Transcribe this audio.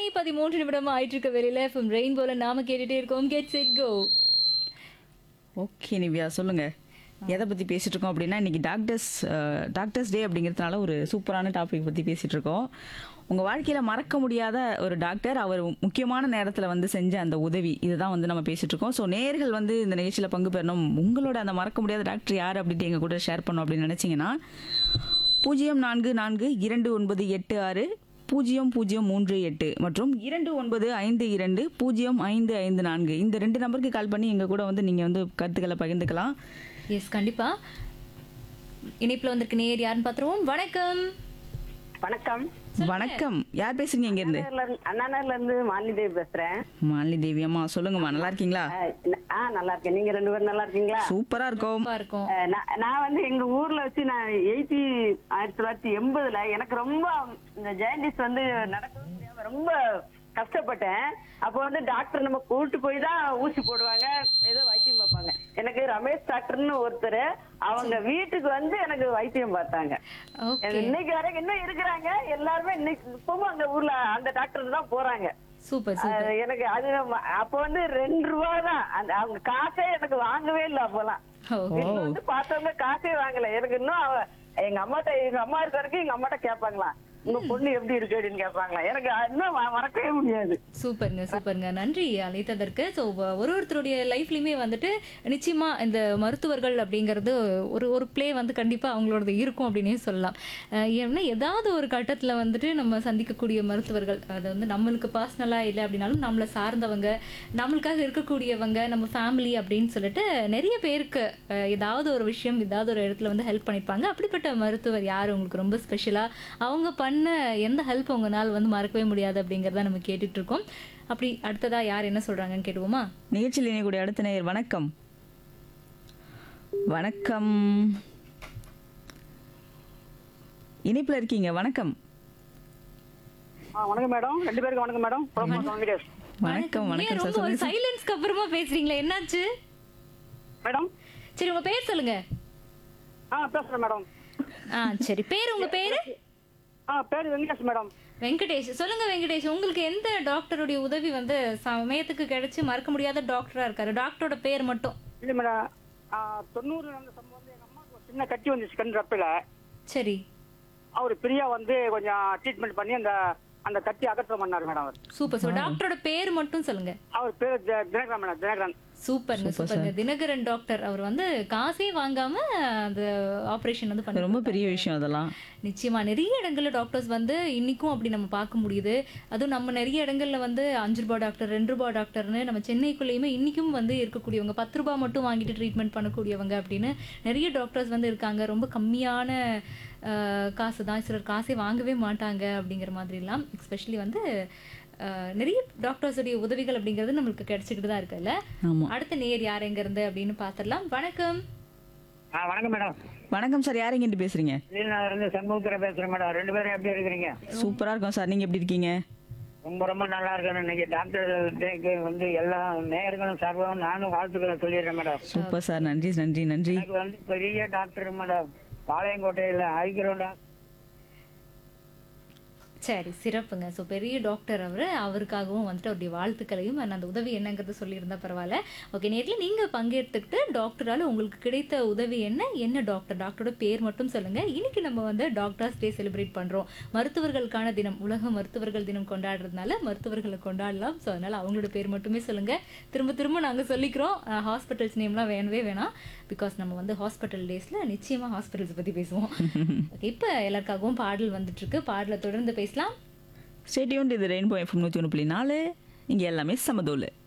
மணி பதிமூன்று நிமிடம் ஆயிட்டு இருக்க வெளியில எஃப்எம் ரெயின்போல நாம கேட்டுட்டே இருக்கோம் get set go okay Nivya சொல்லுங்க எதை பத்தி பேசிட்டு இருக்கோம் அப்படின்னா இன்னைக்கு டாக்டர்ஸ் டாக்டர்ஸ் டே அப்படிங்கிறதுனால ஒரு சூப்பரான டாபிக் பத்தி பேசிட்டு இருக்கோம் உங்க வாழ்க்கையில மறக்க முடியாத ஒரு டாக்டர் அவர் முக்கியமான நேரத்துல வந்து செஞ்ச அந்த உதவி இதுதான் வந்து நம்ம பேசிட்டு இருக்கோம் ஸோ நேர்கள் வந்து இந்த நிகழ்ச்சியில பங்கு பெறணும் உங்களோட அந்த மறக்க முடியாத டாக்டர் யார் அப்படின்ட்டு எங்க கூட ஷேர் பண்ணணும் அப்படின்னு நினைச்சீங்கன்னா பூஜ்ஜியம் நான்கு நான்கு இரண்டு ஒன்பது எட்டு ஆறு பூஜ்ஜியம் பூஜ்ஜியம் மூன்று எட்டு மற்றும் இரண்டு ஒன்பது ஐந்து இரண்டு பூஜ்ஜியம் ஐந்து ஐந்து நான்கு இந்த ரெண்டு நம்பருக்கு கால் பண்ணி எங்க கூட வந்து நீங்க வந்து கருத்துக்களை பகிர்ந்துக்கலாம் எஸ் கண்டிப்பா இணைப்புல வந்திருக்கு நேர் யாருன்னு பாத்துருவோம் வணக்கம் வணக்கம் வணக்கம் யார் பேசுறீங்க இங்க இருந்து அண்ணாநகர்ல இருந்து- அண்ணாநகர்ல இருந்து மாலிதேவி பேசுறேன் மாலினி தேவி அம்மா சொல்லுங்கம்மா நல்லா இருக்கீங்களா அஹ், ந- ஆ நல்லா இருக்கேன் நீங்க ரெண்டு பேரும் நல்லா இருக்கீங்களா சூப்பரா இருக்கோம் சூப்பரா இருக்கும் அஹ், நான் நான் வந்து எங்க ஊர்ல வச்சு நான் எயிட்டி ஆயிரத்தி தொள்ளாயிரத்தி எண்பதுல எனக்கு ரொம்ப இந்த ஜெயண்டிஸ் வந்து நடக்கவே முடியாம ரொம்ப கஷ்டப்பட்டேன் அப்போ வந்து டாக்டர் நம்ம கூட்டு போய் தான் ஊசி போடுவாங்க ஏதோ வைத்தியம் பார்ப்பாங்க எனக்கு ரமேஷ் டாக்டர்னு ஒருத்தர் அவங்க வீட்டுக்கு வந்து எனக்கு வைத்தியம் பார்த்தாங்க ஓகே இன்னைக்கு வரைக்கும் இன்னும் இருக்கிறாங்க எல்லாருமே இன்னைக்கு இப்பவும் அந்த ஊர்ல அந்த டாக்டர் தான் போறாங்க சூப்பர் சூப்பர் அது எனக்கு அது நம்ம- அப்ப வந்து ரெண்டு ரூபா தான் அந்த அவங்க காசே எனக்கு வாங்கவே இல்லை அப்பெல்லாம் ஓகே வீட்டுல வந்து பார்த்தவங்க காசே வாங்கல எனக்கு இன்னும் அவ- எங்க அம்மாட்ட எங்க அம்மா இருக்க வரைக்கும் எங்க அம்மாட்ட கேட்பாங்களா உங்க பொண்ணு எப்படி இருக்கு அப்படின்னு கேட்பாங்களா எனக்கு இன்னும் ம- மறக்கவே முடியாது சூப்பருங்க சூப்பருங்க நன்றி அழைத்ததற்கு ஸோ ஒரு ஒருத்தருடைய லைஃப்லையுமே வந்துட்டு நிச்சயமா இந்த மருத்துவர்கள் அப்படிங்கிறது ஒரு ஒரு ப்ளே வந்து கண்டிப்பா அவங்களோடது இருக்கும் அப்படின்னே சொல்லலாம் அஹ் ஏன்னா ஏதாவது ஒரு கட்டத்துல வந்துட்டு நம்ம சந்திக்கக்கூடிய மருத்துவர்கள் அது வந்து நம்மளுக்கு பர்சனலா இல்லை அப்படின்னாலும் நம்மளை சார்ந்தவங்க நம்மளுக்காக இருக்கக்கூடியவங்க நம்ம ஃபேமிலி அப்படின்னு சொல்லிட்டு நிறைய பேருக்கு அஹ், ஏதாவது ஒரு விஷயம் ஏதாவது ஒரு இடத்துல வந்து ஹெல்ப் பண்ணியிருப்பாங்க அப்படிப்பட்ட மருத்துவர் யார் உங்களுக்கு ரொம்ப ஸ்பெஷலா அவங்க பண்ண எந்த ஹெல்ப் உங்களால் வந்து மறக்கவே முடியாது அப்படிங்கிறத நம்ம கேட்டுட்டு இருக்கோம் அப்படி அடுத்ததா யார் என்ன சொல்றாங்கன்னு கேட்டுவோமா நிகழ்ச்சியில் இணையக்கூடிய அடுத்த நேயர் வணக்கம் வணக்கம் இணைப்புல இருக்கீங்க வணக்கம் வணக்கம் மேடம் ரெண்டு பேருக்கு வணக்கம் மேடம் வெங்கடேஷ் வணக்கம் ஏன் வணக்கம் சார் ரொம்ப ஒரு சொல்லுங்க சார். சைலன்ஸ்க்கு அப்புறமா பேசுறீங்களா என்னாச்சு மேடம் சரி உங்க பேர் சொல்லுங்க ஆ பேசுறேன் மேடம் ஆ சரி பேர் உங்க பேரு ஆ பேர் வெங்கடேஷ் மேடம் வெங்கடேஷ் சொல்லுங்க வெங்கடேஷ் உங்களுக்கு எந்த டாக்டருடைய உதவி வந்து சமயத்துக்கு கிடைச்சு மறக்க முடியாத டாக்டரா இருக்காரு டாக்டரோட பேர் மட்டும் இல்ல மேடம் தொண்ணூறு அந்த சம்பவம் வந்து எங்க அம்மாவுக்கு ஒரு சின்ன கட்டி வந்துச்சு கண் ரப்பில சரி அவர் பிரியா வந்து கொஞ்சம் ட்ரீட்மெண்ட் பண்ணி அந்த அந்த கட்டி அகற்றம் பண்ணாரு மேடம் அவர் சூப்பர் சூப்பர் டாக்டரோட பேர் மட்டும் சொல்லுங்க அவர் பேர் தி- தினகரன் மேடம் தினகரன் சூப்பர்ங்க சூப்பர்ங்க தினகரன் டாக்டர் அவர் வந்து காசே வாங்காம அந்த ஆபரேஷன் வந்து பண்ணி ரொம்ப பெரிய விஷயம் அதெல்லாம் நிச்சயமா நிறைய இடங்கள்ல டாக்டர்ஸ் வந்து இன்னைக்கும் அப்படி நம்ம பார்க்க முடியுது அதுவும் நம்ம நிறைய இடங்கள்ல வந்து அஞ்சு ரூபாய் டாக்டர் ரெண்டு ரூபாய் டாக்டர்னு நம்ம சென்னைக்குள்ளேயுமே இன்னைக்கும் வந்து இருக்கக்கூடியவங்க பத்து ரூபாய் மட்டும் வாங்கிட்டு ட்ரீட்மெண்ட் பண்ணக்கூடியவங்க அப்படின்னு நிறைய டாக்டர்ஸ் வந்து இருக்காங்க ரொம்ப கம்மியான அஹ், காசு தான் சிலர் காசே வாங்கவே மாட்டாங்க அப்படிங்கிற மாதிரிலாம் எஸ்பெஷலி வந்து அஹ், நிறைய டாக்டர்ஸுடைய உதவிகள் அப்படிங்கிறது நம்மளுக்கு கிடைச்சிக்கிட்டு தான் இருக்குல்ல ஆமா அடுத்த நேர் யார் எங்க இருந்து அப்படின்னு பார்த்துடலாம் வணக்கம் ஆ வணக்கம் மேடம் வணக்கம் சார் யார் எங்கிட்டு பேசுறீங்க நான் இருந்து சண்முகத்துல பேசுறேன் மேடம் ரெண்டு பேரும் எப்படி இருக்கிறீங்க சூப்பரா இருக்கும் சார் நீங்க எப்படி இருக்கீங்க ரொம்ப ரொம்ப நல்லா இருக்கேன் இன்னைக்கு டாக்டர் டேக்கு வந்து எல்லா நேயர்களும் சார்பாகவும் நானும் வாழ்த்துக்களை சொல்லிடுறேன் மேடம் சூப்பர் சார் நன்றி நன்றி நன்றி எனக்கு வந்து பெரிய டாக்டர் மேடம் பாளையங்கோட்டையில ஐக்கிறோம் சரி சிறப்புங்க ஸோ பெரிய டாக்டர் அவர் அவருக்காகவும் வந்துட்டு அவருடைய வாழ்த்துக்களையும் and அந்த உதவி என்னங்கிறது சொல்லியிருந்தா பரவாயில்ல ஓகே நேரில் நீங்கள் பங்கேற்றுக்கிட்டு டாக்டரால் உங்களுக்கு கிடைத்த உதவி என்ன என்ன டாக்டர் டாக்டரோட பேர் மட்டும் சொல்லுங்கள் இன்னைக்கு நம்ம வந்து டாக்டர்ஸ் டே செலிப்ரேட் பண்ணுறோம் மருத்துவர்களுக்கான தினம் உலக மருத்துவர்கள் தினம் கொண்டாடுறதுனால மருத்துவர்களை கொண்டாடலாம் ஸோ அதனால் அவங்களோட பேர் மட்டுமே சொல்லுங்கள் திரும்ப திரும்ப நாங்கள் சொல்லிக்கிறோம் ஹாஸ்பிட்டல்ஸ் நேம்லாம் வேணவே வேணாம் பிகாஸ் நம்ம வந்து ஹாஸ்பிட்டல் டேஸில் நிச்சயமாக ஹாஸ்பிட்டல்ஸ் பற்றி பேசுவோம் ஓகே இப்போ எல்லாருக்காகவும் பாடல் வந்துட்டு இருக்கு பாடலை தொடர்ந்து பேசலாம் ஸ்டேடியோன் இது ரெயின்போ எஃப்எம் நூற்றி ஒன்று புள்ளி நாலு இங்கே எல்லாமே சமதோலு